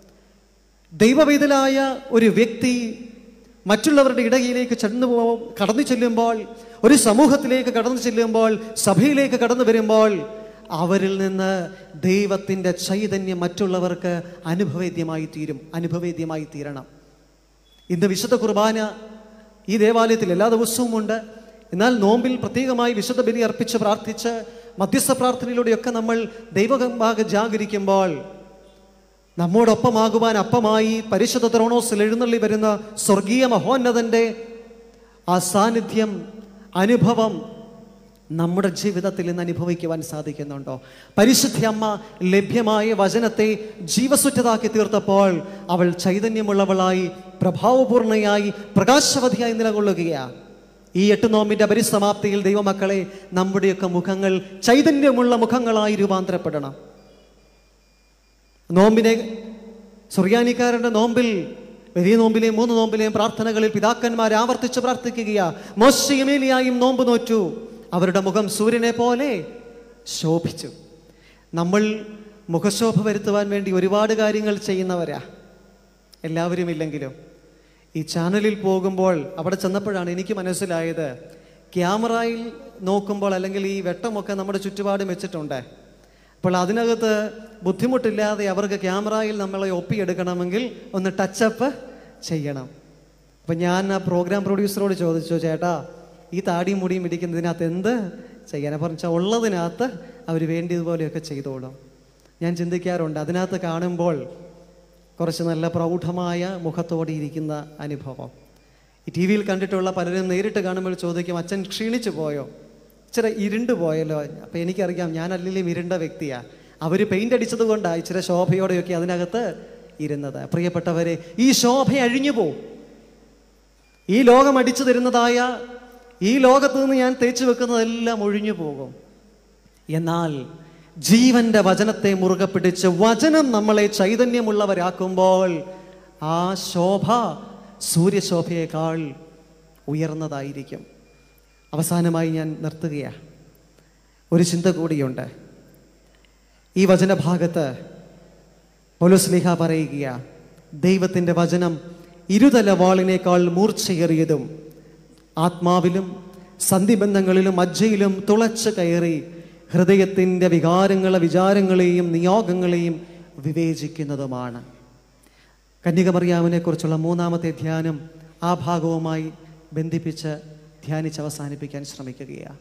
ദൈവവേദലായ ഒരു വ്യക്തി മറ്റുള്ളവരുടെ ഇടയിലേക്ക് ചെന്നു പോ കടന്നു ചെല്ലുമ്പോൾ ഒരു സമൂഹത്തിലേക്ക് കടന്നു ചെല്ലുമ്പോൾ സഭയിലേക്ക് കടന്നു വരുമ്പോൾ അവരിൽ നിന്ന് ദൈവത്തിൻ്റെ ചൈതന്യം മറ്റുള്ളവർക്ക് അനുഭവേദ്യമായി തീരും അനുഭവേദ്യമായി തീരണം ഇന്ന് വിശുദ്ധ കുർബാന ഈ ദേവാലയത്തിൽ എല്ലാ ദിവസവും ഉണ്ട് എന്നാൽ നോമ്പിൽ പ്രത്യേകമായി വിശുദ്ധ ബലി അർപ്പിച്ച് പ്രാർത്ഥിച്ച് മധ്യസ്ഥ പ്രാർത്ഥനയിലൂടെയൊക്കെ നമ്മൾ ദൈവഭാഗ ജാഗരിക്കുമ്പോൾ നമ്മോടൊപ്പമാകുവാൻ അപ്പമായി പരിശുദ്ധ ത്രോണോസിൽ എഴുന്നള്ളി വരുന്ന സ്വർഗീയ മഹോന്നതൻ്റെ ആ സാന്നിധ്യം അനുഭവം നമ്മുടെ ജീവിതത്തിൽ ഇന്ന് അനുഭവിക്കുവാൻ സാധിക്കുന്നുണ്ടോ പരിശുദ്ധ അമ്മ ലഭ്യമായ വചനത്തെ ജീവസുറ്റതാക്കി തീർത്തപ്പോൾ അവൾ ചൈതന്യമുള്ളവളായി പ്രഭാവപൂർണയായി പ്രകാശവതിയായി നിലകൊള്ളുകയാണ് ഈ എട്ട് നോമ്പിന്റെ പരിസമാപ്തിയിൽ ദൈവമക്കളെ നമ്മുടെയൊക്കെ മുഖങ്ങൾ ചൈതന്യമുള്ള മുഖങ്ങളായി രൂപാന്തരപ്പെടണം നോമ്പിനെ സുറിയാനിക്കാരൻ്റെ നോമ്പിൽ വലിയ നോമ്പിലെയും മൂന്ന് നോമ്പിലെയും പ്രാർത്ഥനകളിൽ പിതാക്കന്മാർ ആവർത്തിച്ച് പ്രാർത്ഥിക്കുകയാ മോശയും ഏലിയായും നോമ്പ് നോറ്റു അവരുടെ മുഖം സൂര്യനെ പോലെ ശോഭിച്ചു നമ്മൾ മുഖശോഭ വരുത്തുവാൻ വേണ്ടി ഒരുപാട് കാര്യങ്ങൾ ചെയ്യുന്നവരാ എല്ലാവരും ഇല്ലെങ്കിലും ഈ ചാനലിൽ പോകുമ്പോൾ അവിടെ ചെന്നപ്പോഴാണ് എനിക്ക് മനസ്സിലായത് ക്യാമറയിൽ നോക്കുമ്പോൾ അല്ലെങ്കിൽ ഈ വെട്ടമൊക്കെ നമ്മുടെ ചുറ്റുപാടും വെച്ചിട്ടുണ്ട് അപ്പോൾ അതിനകത്ത് ബുദ്ധിമുട്ടില്ലാതെ അവർക്ക് ക്യാമറയിൽ നമ്മളെ ഒപ്പിയെടുക്കണമെങ്കിൽ ഒന്ന് ടച്ചപ്പ് ചെയ്യണം അപ്പം ഞാൻ ആ പ്രോഗ്രാം പ്രൊഡ്യൂസറോട് ചോദിച്ചു ചേട്ടാ ഈ താടിയും മുടിയും ഇടിക്കുന്നതിനകത്ത് എന്ത് ചെയ്യാൻ അപ്പം വെച്ചാൽ ഉള്ളതിനകത്ത് അവർ വേണ്ടിയതുപോലെയൊക്കെ ചെയ്തോളും ഞാൻ ചിന്തിക്കാറുണ്ട് അതിനകത്ത് കാണുമ്പോൾ കുറച്ച് നല്ല പ്രൗഢമായ മുഖത്തോടെ ഇരിക്കുന്ന അനുഭവം ഈ ടി വിയിൽ കണ്ടിട്ടുള്ള പലരും നേരിട്ട് കാണുമ്പോൾ ചോദിക്കും അച്ഛൻ ക്ഷീണിച്ചു പോയോ ഇച്ചിരി ഇരുണ്ട് പോയല്ലോ അപ്പം എനിക്കറിയാം ഞാൻ അല്ലെങ്കിലും ഇരുണ്ട വ്യക്തിയാണ് അവർ പെയിൻ്റ് അടിച്ചത് കൊണ്ടാണ് ഇച്ചിരി ശോഭയോടെയൊക്കെ അതിനകത്ത് ഇരുന്നത് പ്രിയപ്പെട്ടവരെ ഈ ശോഭ അഴിഞ്ഞു പോവും ഈ ലോകം അടിച്ചു തരുന്നതായ ഈ ലോകത്ത് നിന്ന് ഞാൻ തേച്ചു വെക്കുന്നതെല്ലാം ഒഴിഞ്ഞു പോകും എന്നാൽ ജീവന്റെ വചനത്തെ മുറുകെ പിടിച്ച് വചനം നമ്മളെ ചൈതന്യമുള്ളവരാക്കുമ്പോൾ ആ ശോഭ സൂര്യശോഭയേക്കാൾ ഉയർന്നതായിരിക്കും അവസാനമായി ഞാൻ നിർത്തുകയാണ് ഒരു ചിന്ത കൂടിയുണ്ട് ഈ വചനഭാഗത്ത് പൗലോസ്ലിഹ പറയുക ദൈവത്തിൻ്റെ വചനം ഇരുതല വാളിനേക്കാൾ മൂർച്ചയേറിയതും ആത്മാവിലും സന്ധിബന്ധങ്ങളിലും മജ്ജയിലും തുളച്ച് കയറി ഹൃദയത്തിൻ്റെ വികാരങ്ങളെ വിചാരങ്ങളെയും നിയോഗങ്ങളെയും വിവേചിക്കുന്നതുമാണ് കന്യകമറിയാമിനെ കുറിച്ചുള്ള മൂന്നാമത്തെ ധ്യാനം ആ ഭാഗവുമായി ബന്ധിപ്പിച്ച് ധ്യാനിച്ച് അവസാനിപ്പിക്കാൻ ശ്രമിക്കുകയാണ്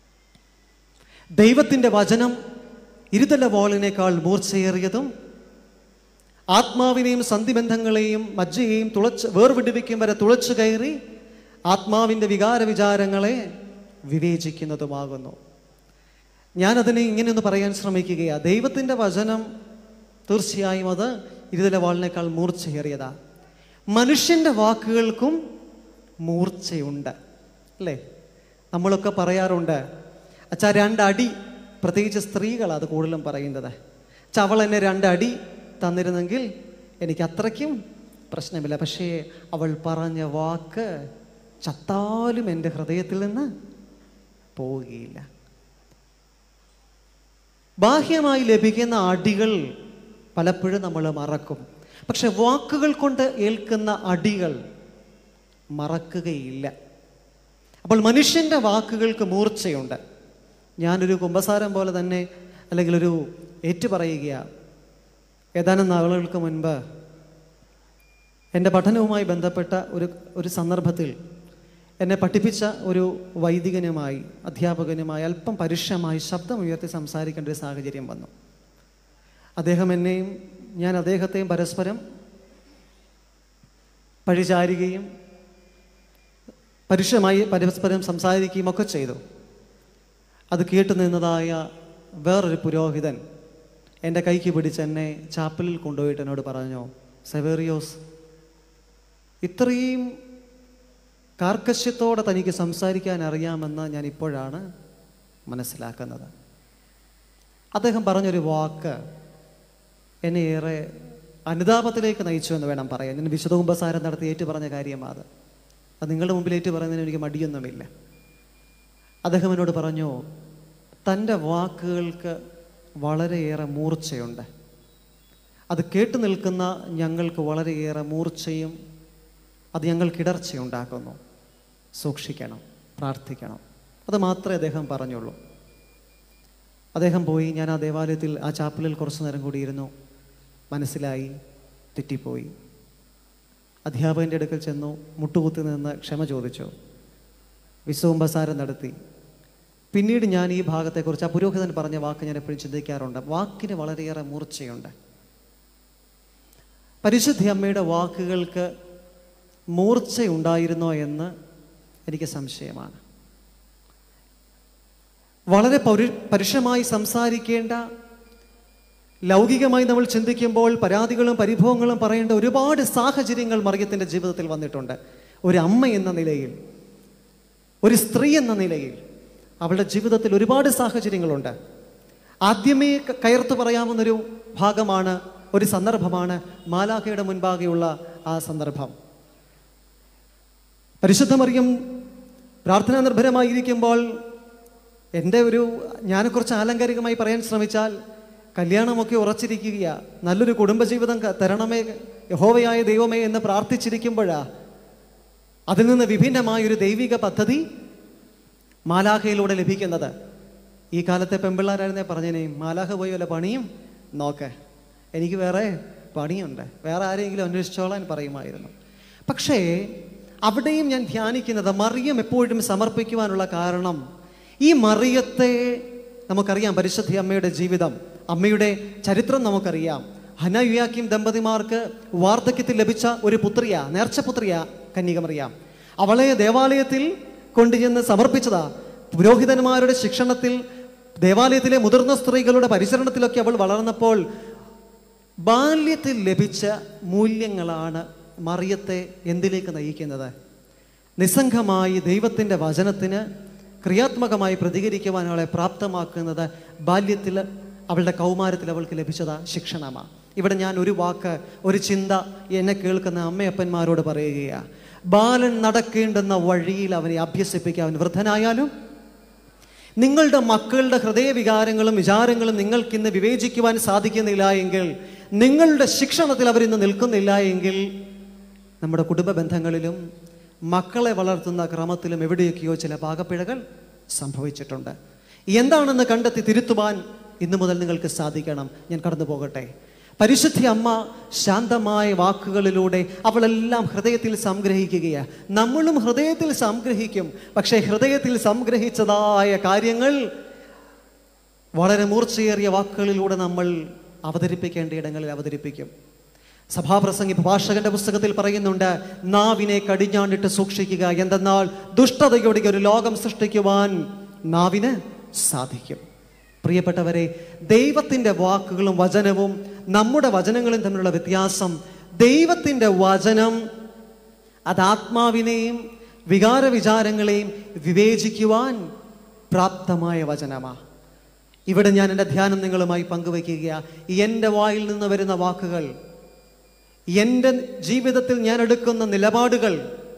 ദൈവത്തിൻ്റെ വചനം ഇരുതല വാളിനേക്കാൾ മൂർച്ചയേറിയതും ആത്മാവിനെയും സന്ധിബന്ധങ്ങളെയും മജ്ജയെയും തുളച്ച് വേർവിടുവിക്കും വരെ തുളച്ചു കയറി ആത്മാവിൻ്റെ വികാര വിചാരങ്ങളെ വിവേചിക്കുന്നതുമാകുന്നു ഞാനതിനെ ഇങ്ങനെ ഒന്ന് പറയാൻ ശ്രമിക്കുകയാണ് ദൈവത്തിൻ്റെ വചനം തീർച്ചയായും അത് ഇരുതല വാളിനേക്കാൾ മൂർച്ചയേറിയതാ മനുഷ്യൻ്റെ വാക്കുകൾക്കും മൂർച്ചയുണ്ട് അല്ലേ നമ്മളൊക്കെ പറയാറുണ്ട് അച്ഛാ രണ്ടടി പ്രത്യേകിച്ച് സ്ത്രീകളാണ് അത് കൂടുതലും പറയുന്നത് അച്ഛാ അവൾ എന്നെ രണ്ടടി തന്നിരുന്നെങ്കിൽ എനിക്ക് അത്രയ്ക്കും പ്രശ്നമില്ല പക്ഷേ അവൾ പറഞ്ഞ വാക്ക് ചത്താലും എൻ്റെ ഹൃദയത്തിൽ നിന്ന് പോവുകയില്ല ബാഹ്യമായി ലഭിക്കുന്ന അടികൾ പലപ്പോഴും നമ്മൾ മറക്കും പക്ഷെ വാക്കുകൾ കൊണ്ട് ഏൽക്കുന്ന അടികൾ മറക്കുകയില്ല അപ്പോൾ മനുഷ്യൻ്റെ വാക്കുകൾക്ക് മൂർച്ചയുണ്ട് ഞാനൊരു കുമ്പസാരം പോലെ തന്നെ അല്ലെങ്കിൽ ഒരു ഏറ്റുപറയുകയാണ് ഏതാനും നാളുകൾക്ക് മുൻപ് എൻ്റെ പഠനവുമായി ബന്ധപ്പെട്ട ഒരു ഒരു സന്ദർഭത്തിൽ എന്നെ പഠിപ്പിച്ച ഒരു വൈദികനുമായി അധ്യാപകനുമായി അല്പം പരുഷമായി ശബ്ദമുയർത്തി സംസാരിക്കേണ്ട ഒരു സാഹചര്യം വന്നു അദ്ദേഹം എന്നെയും ഞാൻ അദ്ദേഹത്തെയും പരസ്പരം പഴിചാരുകയും പരുഷമായി പരസ്പരം സംസാരിക്കുകയും ഒക്കെ ചെയ്തു അത് കേട്ടു നിന്നതായ വേറൊരു പുരോഹിതൻ എൻ്റെ കൈക്ക് പിടിച്ച് എന്നെ ചാപ്പലിൽ കൊണ്ടുപോയിട്ട് എന്നോട് പറഞ്ഞു സെവേറിയോസ് ഇത്രയും കാർക്കശ്യത്തോടെ തനിക്ക് സംസാരിക്കാൻ അറിയാമെന്ന് ഞാൻ ഇപ്പോഴാണ് മനസ്സിലാക്കുന്നത് അദ്ദേഹം പറഞ്ഞൊരു വാക്ക് എന്നെ ഏറെ അനുതാപത്തിലേക്ക് നയിച്ചു എന്ന് വേണം പറയാൻ ഞാൻ വിശുദ്ധ കുംഭസാരം നടത്തി ഏറ്റു പറഞ്ഞ കാര്യമാണ് അത് അത് നിങ്ങളുടെ മുമ്പിൽ ഏറ്റു പറയുന്നതിന് എനിക്ക് മടിയൊന്നുമില്ല അദ്ദേഹം എന്നോട് പറഞ്ഞു തൻ്റെ വാക്കുകൾക്ക് വളരെയേറെ മൂർച്ചയുണ്ട് അത് കേട്ടു നിൽക്കുന്ന ഞങ്ങൾക്ക് വളരെയേറെ മൂർച്ചയും അത് ഞങ്ങൾക്ക് ഇടർച്ചയുണ്ടാക്കുന്നു സൂക്ഷിക്കണം പ്രാർത്ഥിക്കണം അത് മാത്രമേ അദ്ദേഹം പറഞ്ഞുള്ളൂ അദ്ദേഹം പോയി ഞാൻ ആ ദേവാലയത്തിൽ ആ ചാപ്പലിൽ കുറച്ചു നേരം കൂടിയിരുന്നു മനസ്സിലായി തെറ്റിപ്പോയി അധ്യാപകൻ്റെ അടുക്കൽ ചെന്നു മുട്ടുകുത്തി നിന്ന് ക്ഷമ ചോദിച്ചു വിശ്വകുംഭസാരം നടത്തി പിന്നീട് ഞാൻ ഈ ഭാഗത്തെക്കുറിച്ച് ആ പുരോഹിതൻ പറഞ്ഞ വാക്ക് ഞാൻ എപ്പോഴും ചിന്തിക്കാറുണ്ട് വാക്കിന് വളരെയേറെ മൂർച്ചയുണ്ട് പരിശുദ്ധ അമ്മയുടെ വാക്കുകൾക്ക് മൂർച്ചയുണ്ടായിരുന്നോ എന്ന് എനിക്ക് സംശയമാണ് വളരെ പൗരു പരുഷമായി സംസാരിക്കേണ്ട ലൗകികമായി നമ്മൾ ചിന്തിക്കുമ്പോൾ പരാതികളും പരിഭവങ്ങളും പറയേണ്ട ഒരുപാട് സാഹചര്യങ്ങൾ മറിയത്തിൻ്റെ ജീവിതത്തിൽ വന്നിട്ടുണ്ട് ഒരു അമ്മ എന്ന നിലയിൽ ഒരു സ്ത്രീ എന്ന നിലയിൽ അവളുടെ ജീവിതത്തിൽ ഒരുപാട് സാഹചര്യങ്ങളുണ്ട് ആദ്യമേ ക- കയർത്തു പറയാവുന്നൊരു ഭാഗമാണ് ഒരു സന്ദർഭമാണ് മാലാഖയുടെ മുൻപാകെയുള്ള ആ സന്ദർഭം പരിശുദ്ധ മറിയം പ്രാർത്ഥനാ നിർഭരമായിരിക്കുമ്പോൾ എൻ്റെ ഒരു ഞാനെക്കുറിച്ച് ആലങ്കാരികമായി പറയാൻ ശ്രമിച്ചാൽ കല്യാണമൊക്കെ ഉറച്ചിരിക്കുക നല്ലൊരു കുടുംബജീവിതം ക- തരണമേ യഹോവയായ ദൈവമേ എന്ന് പ്രാർത്ഥിച്ചിരിക്കുമ്പോഴാ അതിൽ നിന്ന് വിഭിന്നമായ ഒരു ദൈവിക പദ്ധതി മാലാഖയിലൂടെ ലഭിക്കുന്നത് ഈ കാലത്തെ പെമ്പിള്ളാരായിരുന്നേ പറഞ്ഞേനെ മാലാഖ പോയി വല്ല പണിയും നോക്ക് എനിക്ക് വേറെ പണിയുണ്ട് വേറെ ആരെങ്കിലും അന്വേഷിച്ചോളാൻ പറയുമായിരുന്നു പക്ഷേ അവിടെയും ഞാൻ ധ്യാനിക്കുന്നത് മറിയം എപ്പോഴും സമർപ്പിക്കുവാനുള്ള കാരണം ഈ മറിയത്തെ നമുക്കറിയാം പരിശുദ്ധി അമ്മയുടെ ജീവിതം അമ്മയുടെ ചരിത്രം നമുക്കറിയാം ഹന യുയാക്കിം ദമ്പതിമാർക്ക് വാർദ്ധക്യത്തിൽ ലഭിച്ച ഒരു പുത്രിയ നേർച്ചപുത്രിയ കന്യകമറിയാം അവളെ ദേവാലയത്തിൽ കൊണ്ടുചെന്ന് സമർപ്പിച്ചതാ പുരോഹിതന്മാരുടെ ശിക്ഷണത്തിൽ ദേവാലയത്തിലെ മുതിർന്ന സ്ത്രീകളുടെ പരിചരണത്തിലൊക്കെ അവൾ വളർന്നപ്പോൾ ബാല്യത്തിൽ ലഭിച്ച മൂല്യങ്ങളാണ് മറിയത്തെ എന്തിലേക്ക് നയിക്കുന്നത് നിസ്സംഗമായി ദൈവത്തിൻ്റെ വചനത്തിന് ക്രിയാത്മകമായി പ്രതികരിക്കുവാൻ അവളെ പ്രാപ്തമാക്കുന്നത് ബാല്യത്തിൽ അവളുടെ കൗമാരത്തിൽ അവൾക്ക് ലഭിച്ചതാ ശിക്ഷണമാണ് ഇവിടെ ഞാൻ ഒരു വാക്ക് ഒരു ചിന്ത എന്നെ കേൾക്കുന്ന അമ്മയപ്പന്മാരോട് പറയുകയാണ് ബാലൻ നടക്കേണ്ടുന്ന വഴിയിൽ അവനെ അഭ്യസിപ്പിക്കുക അവൻ വൃദ്ധനായാലും നിങ്ങളുടെ മക്കളുടെ ഹൃദയവികാരങ്ങളും വിചാരങ്ങളും നിങ്ങൾക്കിന്ന് വിവേചിക്കുവാൻ സാധിക്കുന്നില്ല എങ്കിൽ നിങ്ങളുടെ ശിക്ഷണത്തിൽ അവരിന്ന് നിൽക്കുന്നില്ല എങ്കിൽ നമ്മുടെ കുടുംബ ബന്ധങ്ങളിലും മക്കളെ വളർത്തുന്ന ക്രമത്തിലും എവിടെയൊക്കെയോ ചില പാകപ്പിഴകൾ സംഭവിച്ചിട്ടുണ്ട് എന്താണെന്ന് കണ്ടെത്തി തിരുത്തുവാൻ ഇന്നു മുതൽ നിങ്ങൾക്ക് സാധിക്കണം ഞാൻ കടന്നു പോകട്ടെ പരിശുദ്ധി അമ്മ ശാന്തമായ വാക്കുകളിലൂടെ അവളെല്ലാം ഹൃദയത്തിൽ സംഗ്രഹിക്കുകയാണ് നമ്മളും ഹൃദയത്തിൽ സംഗ്രഹിക്കും പക്ഷേ ഹൃദയത്തിൽ സംഗ്രഹിച്ചതായ കാര്യങ്ങൾ വളരെ മൂർച്ചയേറിയ വാക്കുകളിലൂടെ നമ്മൾ അവതരിപ്പിക്കേണ്ട ഇടങ്ങളിൽ അവതരിപ്പിക്കും സഭാപ്രസംഗി പ്രഭാഷകന്റെ പുസ്തകത്തിൽ പറയുന്നുണ്ട് നാവിനെ കടിഞ്ഞാണ്ടിട്ട് സൂക്ഷിക്കുക എന്തെന്നാൽ ദുഷ്ടതയുടെ ഒരു ലോകം സൃഷ്ടിക്കുവാൻ നാവിന് സാധിക്കും പ്രിയപ്പെട്ടവരെ ദൈവത്തിൻ്റെ വാക്കുകളും വചനവും നമ്മുടെ വചനങ്ങളും തമ്മിലുള്ള വ്യത്യാസം ദൈവത്തിൻ്റെ വചനം അത് ആത്മാവിനെയും വികാര വിചാരങ്ങളെയും വിവേചിക്കുവാൻ പ്രാപ്തമായ വചനമാണ് ഇവിടെ ഞാൻ എൻ്റെ ധ്യാനം നിങ്ങളുമായി പങ്കുവയ്ക്കുക എൻ്റെ വായിൽ നിന്ന് വരുന്ന വാക്കുകൾ എൻ്റെ ജീവിതത്തിൽ ഞാൻ എടുക്കുന്ന നിലപാടുകൾ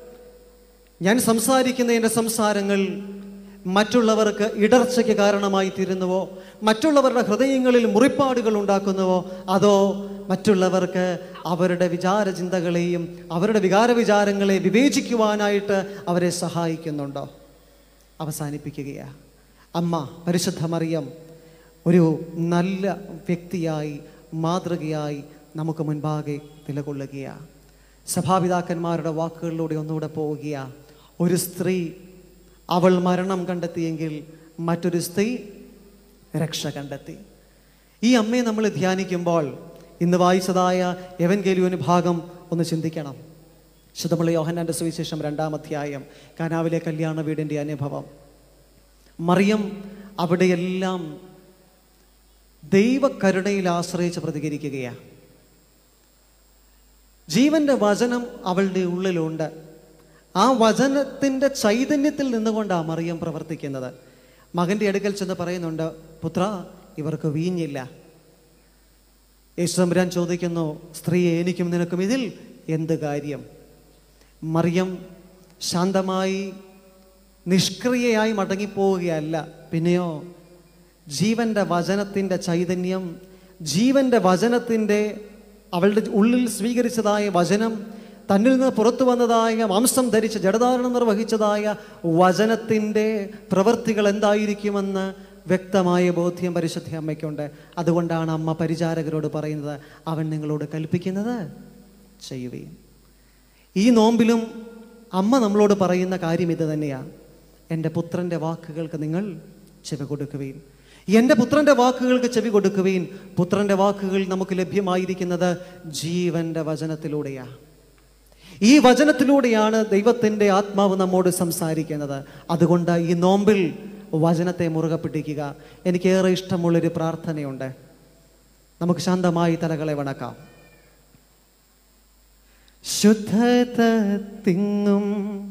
ഞാൻ സംസാരിക്കുന്ന എൻ്റെ സംസാരങ്ങൾ മറ്റുള്ളവർക്ക് ഇടർച്ചയ്ക്ക് കാരണമായി തീരുന്നുവോ മറ്റുള്ളവരുടെ ഹൃദയങ്ങളിൽ മുറിപ്പാടുകൾ ഉണ്ടാക്കുന്നുവോ അതോ മറ്റുള്ളവർക്ക് അവരുടെ വിചാര ചിന്തകളെയും അവരുടെ വികാര വിചാരങ്ങളെ വിവേചിക്കുവാനായിട്ട് അവരെ സഹായിക്കുന്നുണ്ടോ അവസാനിപ്പിക്കുകയാണ് അമ്മ പരിശുദ്ധ മറിയം ഒരു നല്ല വ്യക്തിയായി മാതൃകയായി നമുക്ക് മുൻപാകെ നിലകൊള്ളുകയാണ് സഭാപിതാക്കന്മാരുടെ വാക്കുകളിലൂടെ ഒന്നുകൂടെ പോവുകയാണ് ഒരു സ്ത്രീ അവൾ മരണം കണ്ടെത്തിയെങ്കിൽ മറ്റൊരു സ്ത്രീ രക്ഷ കണ്ടെത്തി ഈ അമ്മയെ നമ്മൾ ധ്യാനിക്കുമ്പോൾ ഇന്ന് വായിച്ചതായ എവൻഗേലിയോന് ഭാഗം ഒന്ന് ചിന്തിക്കണം ശുദ്ധമുള്ള യോഹന്നാൻ്റെ സുവിശേഷം രണ്ടാം അധ്യായം കാനാവിലെ കല്യാണ വീടിൻ്റെ അനുഭവം മറിയം അവിടെയെല്ലാം ദൈവകരുണയിൽ ആശ്രയിച്ച് പ്രതികരിക്കുകയാണ് ജീവന്റെ വചനം അവളുടെ ഉള്ളിലുണ്ട് ആ വചനത്തിൻ്റെ ചൈതന്യത്തിൽ നിന്നുകൊണ്ടാണ് മറിയം പ്രവർത്തിക്കുന്നത് മകൻ്റെ അടുക്കൽ ചെന്ന് പറയുന്നുണ്ട് പുത്ര ഇവർക്ക് വീഞ്ഞില്ല യേശുദമ്പുരാൻ ചോദിക്കുന്നു സ്ത്രീയെ എനിക്കും നിനക്കും ഇതിൽ എന്ത് കാര്യം മറിയം ശാന്തമായി നിഷ്ക്രിയയായി മടങ്ങിപ്പോവുകയല്ല പിന്നെയോ ജീവന്റെ വചനത്തിൻ്റെ ചൈതന്യം ജീവന്റെ വചനത്തിൻ്റെ അവളുടെ ഉള്ളിൽ സ്വീകരിച്ചതായ വചനം തന്നിൽ നിന്ന് പുറത്തു വന്നതായ മാംസം ധരിച്ച് ജഡധാരണം നിർവഹിച്ചതായ വചനത്തിൻ്റെ പ്രവൃത്തികൾ എന്തായിരിക്കുമെന്ന് വ്യക്തമായ ബോധ്യം പരിശുദ്ധ അമ്മയ്ക്കുണ്ട് അതുകൊണ്ടാണ് അമ്മ പരിചാരകരോട് പറയുന്നത് അവൻ നിങ്ങളോട് കൽപ്പിക്കുന്നത് ചെയ്യുകയും ഈ നോമ്പിലും അമ്മ നമ്മളോട് പറയുന്ന കാര്യം ഇത് തന്നെയാണ് എൻ്റെ പുത്രൻ്റെ വാക്കുകൾക്ക് നിങ്ങൾ ചെവി കൊടുക്കുകയും എൻ്റെ പുത്രൻ്റെ വാക്കുകൾക്ക് ചെവി കൊടുക്കുകയും പുത്രൻ്റെ വാക്കുകൾ നമുക്ക് ലഭ്യമായിരിക്കുന്നത് ജീവൻ്റെ വചനത്തിലൂടെയാണ് ഈ വചനത്തിലൂടെയാണ് ദൈവത്തിൻ്റെ ആത്മാവ് നമ്മോട് സംസാരിക്കുന്നത് അതുകൊണ്ട് ഈ നോമ്പിൽ വചനത്തെ മുറുകെ പിടിക്കുക എനിക്കേറെ ഇഷ്ടമുള്ളൊരു പ്രാർത്ഥനയുണ്ട് നമുക്ക് ശാന്തമായി തലകളെ വണക്കാം ശുദ്ധത തിങ്ങും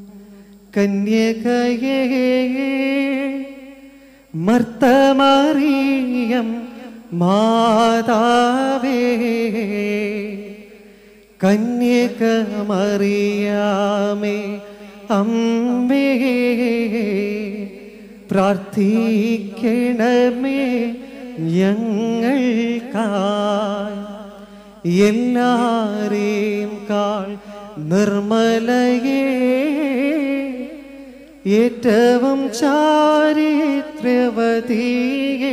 കന്യകയേ മർത്തമറിയം മാതാവേ കന്യകമറിയാമേ അമ്മേ പ്രാർത്ഥിക്കണമേ ഞങ്ങൾക്കായി എല്ലാരെയും കാൾ നിർമ്മലയേ ഏറ്റവും ചാരിത്രവതിയേ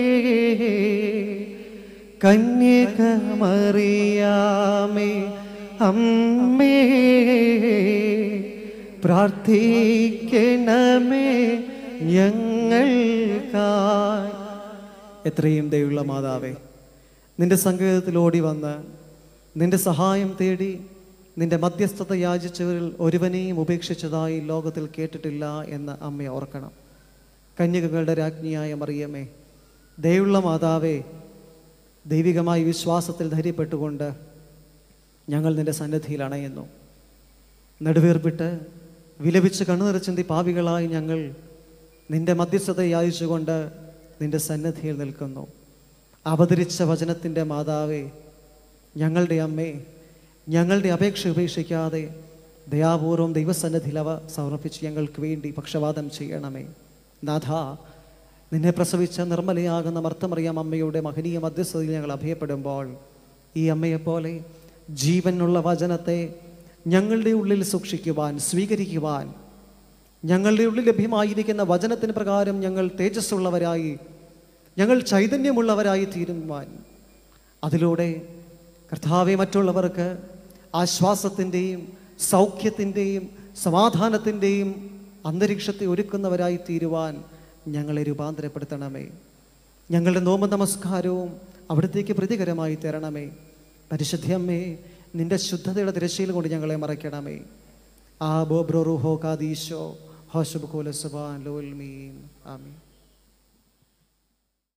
കന്യകമറിയാമേ അമ്മേ പ്രാർത്ഥിക്കണമേ ഞങ്ങൾക്കായി എത്രയും ദയുള്ള മാതാവേ നിന്റെ സങ്കേതത്തിൽ ഓടി വന്ന് നിന്റെ സഹായം തേടി നിന്റെ മധ്യസ്ഥത യാചിച്ചവരിൽ ഒരുവനെയും ഉപേക്ഷിച്ചതായി ലോകത്തിൽ കേട്ടിട്ടില്ല എന്ന് അമ്മ ഓർക്കണം കന്യകകളുടെ രാജ്ഞിയായ മറിയമേ ദയുള്ള മാതാവേ ദൈവികമായ വിശ്വാസത്തിൽ ധൈര്യപ്പെട്ടുകൊണ്ട് ഞങ്ങൾ നിന്റെ സന്നിധിയിൽ അണയുന്നു നെടുവീർപ്പിട്ട് വിലപിച്ച് കണ്ണുനിറച്ചിന്തി പാപികളായി ഞങ്ങൾ നിന്റെ മധ്യസ്ഥത യാചിച്ചുകൊണ്ട് നിന്റെ സന്നിധിയിൽ നിൽക്കുന്നു അവതരിച്ച വചനത്തിൻ്റെ മാതാവേ ഞങ്ങളുടെ അമ്മേ ഞങ്ങളുടെ അപേക്ഷ ഉപേക്ഷിക്കാതെ ദയാപൂർവം ദൈവസന്നിധിയിൽ അവ സമർപ്പിച്ച് ഞങ്ങൾക്ക് വേണ്ടി പക്ഷവാദം ചെയ്യണമേ നാഥ നിന്നെ പ്രസവിച്ച നിർമ്മലയാകുന്ന മർത്തമറിയാം അമ്മയുടെ മഹനീയ മധ്യസ്ഥതയിൽ ഞങ്ങൾ അഭയപ്പെടുമ്പോൾ ഈ അമ്മയെപ്പോലെ ജീവനുള്ള വചനത്തെ ഞങ്ങളുടെ ഉള്ളിൽ സൂക്ഷിക്കുവാൻ സ്വീകരിക്കുവാൻ ഞങ്ങളുടെ ഉള്ളിൽ ലഭ്യമായിരിക്കുന്ന വചനത്തിന് പ്രകാരം ഞങ്ങൾ തേജസ്സുള്ളവരായി ഞങ്ങൾ ചൈതന്യമുള്ളവരായി തീരുവാൻ അതിലൂടെ കർത്താവെ മറ്റുള്ളവർക്ക് ആശ്വാസത്തിൻ്റെയും സൗഖ്യത്തിൻ്റെയും സമാധാനത്തിൻ്റെയും അന്തരീക്ഷത്തെ ഒരുക്കുന്നവരായി തീരുവാൻ ഞങ്ങളെ രൂപാന്തരപ്പെടുത്തണമേ ഞങ്ങളുടെ നോമ്പ് നമസ്കാരവും അവിടത്തേക്ക് പ്രതികരമായി തരണമേ പരിശുദ്ധിയമ്മേ നിന്റെ ശുദ്ധതയുടെ തിരശ്ശീല കൊണ്ട് ഞങ്ങളെ മറയ്ക്കണമേ ആ ബോ ബ്രോ റുഹോ കാദീശോ ഹോഷബ് കോലസുബാൻ ലോൽ മീൻ ആമീൻ